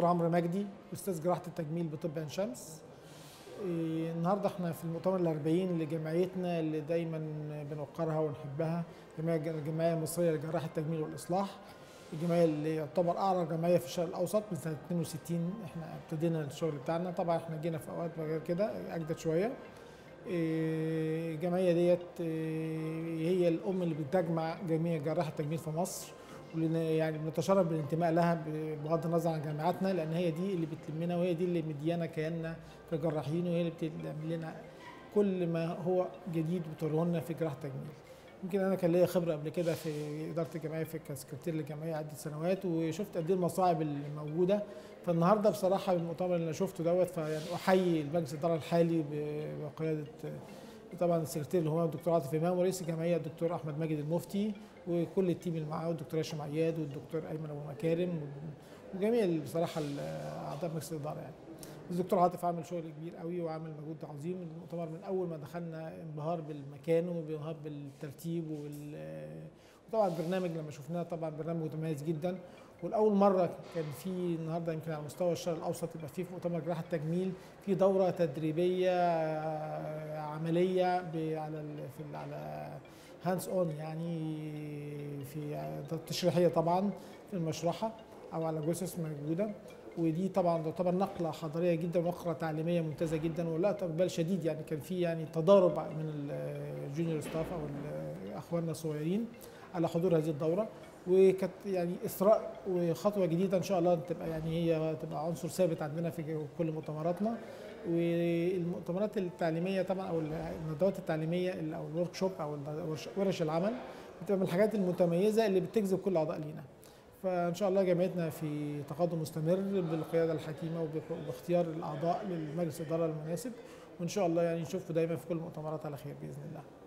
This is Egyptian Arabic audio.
دكتور عمرو مجدي استاذ جراحه التجميل بطب عين شمس إيه، النهارده احنا في المؤتمر الأربعين لجمعيتنا اللي دايما بنوقرها ونحبها جمعيه الجمعيه المصريه لجراحه التجميل والاصلاح الجمعيه اللي يعتبر اعرى جمعيه في الشرق الاوسط من سنه 62 احنا ابتدينا الشغل بتاعنا طبعا احنا جينا في اوقات غير كده اجدد شويه إيه، الجمعيه ديت إيه، هي الام اللي بتجمع جميع جراحه التجميل في مصر ولن- يعني بنتشرف بالانتماء لها بغض النظر عن جامعاتنا لان هي دي اللي بتلمنا وهي دي اللي مديانا كياننا كجراحين وهي اللي بتعمل لنا كل ما هو جديد بتوره لنا في جراحه التجميل. يمكن انا كان ليا خبره قبل كده في اداره الجمعيه في كسكرتير للجمعيه عده سنوات وشفت قد ايه المصاعب اللي موجوده فالنهارده بصراحه المؤتمر اللي انا شفته دوت فيعني احيي المجلس الاداره الحالي ب- بقياده طبعا السكرتير اللي هو الدكتور عاطف امام ورئيس الجمعيه الدكتور احمد ماجد المفتي وكل التيم اللي معاه والدكتور هشام عياد والدكتور ايمن ابو مكارم وجميع بصراحه اعضاء مجلس الاداره يعني. الدكتور عاطف عامل شغل كبير قوي وعامل مجهود عظيم المؤتمر من اول ما دخلنا انبهار بالمكان وانبهار بالترتيب وبال وطبعا البرنامج لما شفناه طبعا برنامج متميز جدا والاول مره كان في النهارده يمكن على مستوى الشرق الاوسط يبقى في في مؤتمر جراحه التجميل في دوره تدريبيه آه، عمليه ب- على ال- في ال- على هاندز اون يعني في تشريحيه طبعا في المشرحه او على جثث موجوده ودي طبعا تعتبر نقله حضاريه جدا ونقله تعليميه ممتازه جدا ولا اقبال شديد يعني كان في يعني تضارب من الجونيور ستاف او ال- اخواننا الصغيرين على حضور هذه الدوره وكانت يعني اثراء وخطوه جديده ان شاء الله تبقى يعني هي تبقى عنصر ثابت عندنا في كل مؤتمراتنا والمؤتمرات التعليميه طبعا او الندوات التعليميه ال- او الورك شوب او الورش- ورش العمل بتبقى من الحاجات المتميزه اللي بتجذب كل اعضاء لينا فان شاء الله جمعيتنا في تقدم مستمر بالقياده الحكيمه وبخ- وباختيار الاعضاء للمجلس الاداره المناسب وان شاء الله يعني نشوفكم دايما في كل المؤتمرات على خير باذن الله